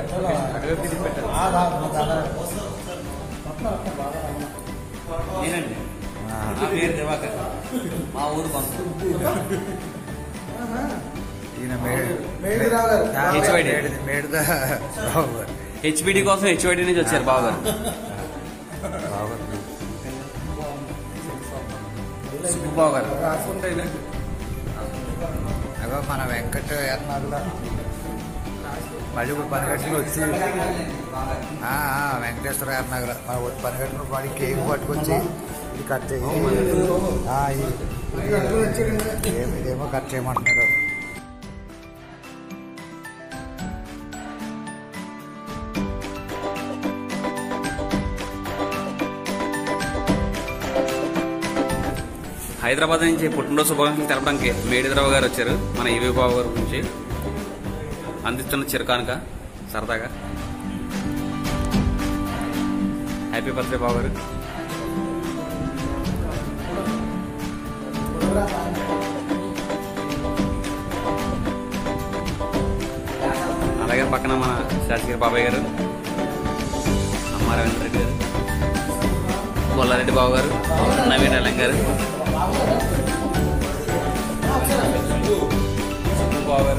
నేనండి నా పేరు దివాకర్ మా ఊరు కొంత ఈయన మేడు మేడిరావు గారు. ఆ, హెచ్వైడి. మేడిది- మేడిద రావు గారు. హెచ్పిడి కోసం హెచ్వైడి నుంచి వచ్చారు బావగారు రావు గారు. సుబ్బు బావగారు అగో మన వెంకట ఎర్నాడులో మళ్ళీ ఇప్పుడు పనిగట్టుకు వచ్చి ఆ, ఆ, వెంకటేశ్వర ఎర్నగర మన పనిగట్టుకు పడి కేక్ పట్టుకొచ్చి ఇది కట్ చేయి ఆ, ఇది- ఏమి- ఇదేమో కట్ చేయమంటున్నాడు హైదరాబాద్ నుంచి పుట్టినరోజు శుభాకాంక్షలు తెలపడానికి మేడిద్రావు గారు వచ్చారు మన ఈవీ బాబు గారి గురించి అందిస్తున్న చిరకానుక సరదాగా హ్యాపీ బర్త్డే బాబు గారు అలాగే పక్కన మన శాసగిరి బాబాయ్ గారు అమ్మ రవీంద్ర రెడ్డి గారు కొల్లారెడ్డి బాబు గారు నవీన్ అలం గారు బాబు గారు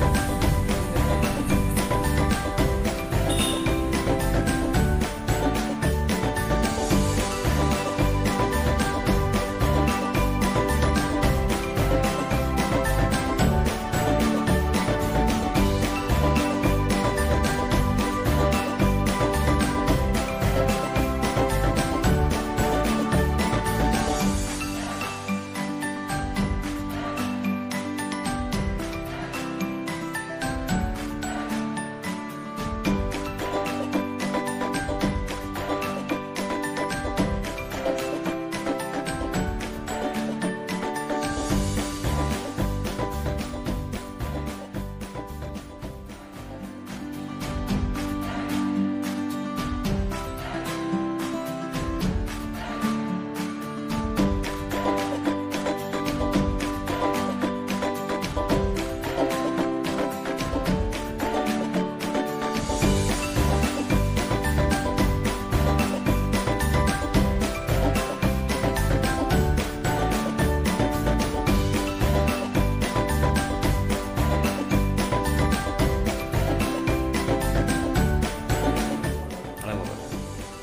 అలాగే బాబు గారు.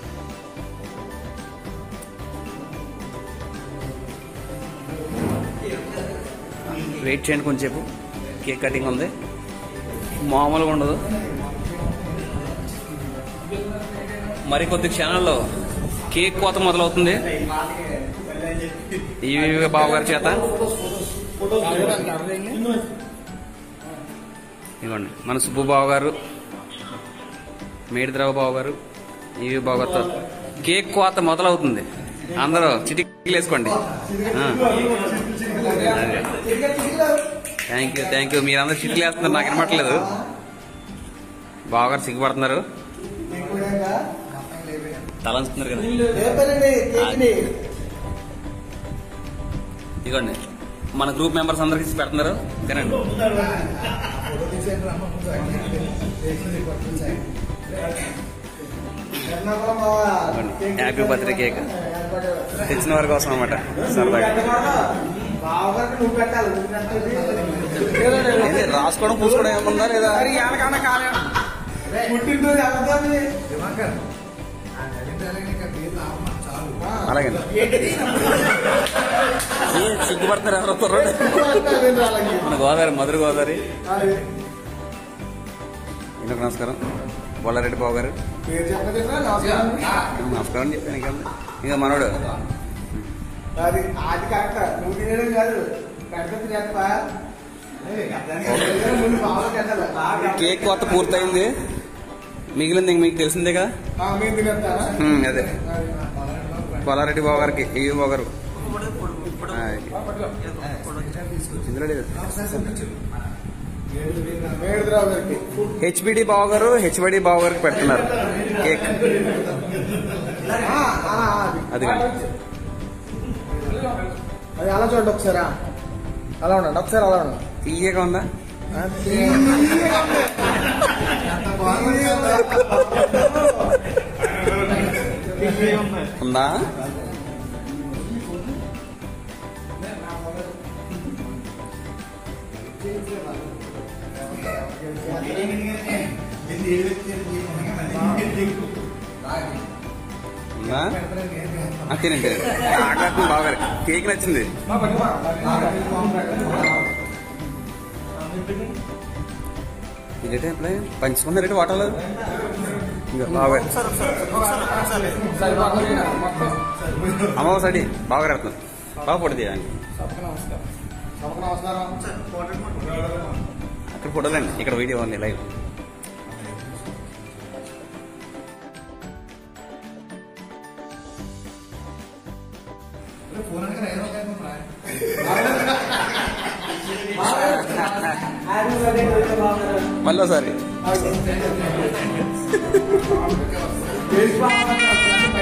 వెయిట్ చేయండి కొంచెంసేపు కేక్ కటింగ్ ఉంది మామూలుగా ఉండదు మరి కొద్ది క్షణాల్లో కేక్ కోత మొదలవుతుంది ఈ బావగారి చేత ఇవ్వండి మన సుబ్బు బావ గారు మేడిద్రావు బావ గారు ఈవి బావ గారితో కేక్ కోత మొదలవుతుంది అందరూ చిటికీలు వేసుకోండి థ్యాంక్ యూ థ్యాంక్ యూ మీరందరూ చిటికీలు వేస్తున్నారు నాకు వినపట్లేదు బావగారు సిగ్గుపడుతున్నారు తలంచుతున్నారు కదా లేపారండి కేక్ని ఇదిగోండి మన గ్రూప్ మెంబర్స్ అందరికి ఇచ్చి పెడుతున్నారు తినండి ఎర్నాకుళం బావ. ఇదిగోండి. హ్యాపీ బర్త్డే కేక్ తెచ్చిన వారి కోసం అనమాట సరదాగా బావగారికి నువ్వు పెట్టాలి నువ్వు పెట్టాలి. ఏంటి, రాసుకోవడం పూసుకోవడం ఏమన్నా లేదా మరి ఎనకన్నా కాలేదు. పుట్టినరోజు ఎవరిది? దివాకర్, ఆ నవీన్ రాలని ఇంకా పేర్లు ఆపమా చాలు అలాగే సిగ్గుపడతారు ఎవరో కుర్రోడు. నేను రాలంగి. మన గోదావరి మధుర గోదావరి అది ఇందుకు నమస్కారం బొల్లారెడ్డి బాబు గారు పేరు చెప్పలేదా? నమస్కారం. నమస్కారం అని చెప్పాను ఇంకా ఇంకా మనోడు అది అది కరెక్ట్ నువ్వు తినడం కాదు పెద్ద చేస్తా ముందు బాగా పెట్టాలి కేక్ కొత్త పూర్తయింది మిగిలింది ఇంక మీకు తెలిసిందేగా ఆ, మేము తినేస్తారా ఉమ్, అదే బొల్లారెడ్డి బాబు గారికి ఏ బాబు గారు ఆ, ఇందులో లేదు మేడుద్రావు గారికి హెచ్బిడి బావ గారు హెచ్బడి బావ గారికి పెడుతున్నారు కేక్ ఆ, ఆ, అది. అది అది అలా చూడండి ఒకసారి ఆ. అలా ఉండండి ఒకసారి అలా ఉండండి తీయగా ఉందా ఆ, తీయగా ఉంది. ఎంత బాగుంది. ఉందా ఉందా ఆ, తినండి ఆకలి బాగా కేక్ నచ్చింది ఇదేంటి అప్పుడే పంచుకున్నారేంటి వాటర్లో ఇంకా బాగా అమ్మ ఒకసారి బాగా రాడుతుంది బాగా పొడి తీయండి అక్కడ ఫోటోలండి ఇక్కడ వీడియో ఉంది లైవ్ మళ్ళీ ఒకసారి బాగా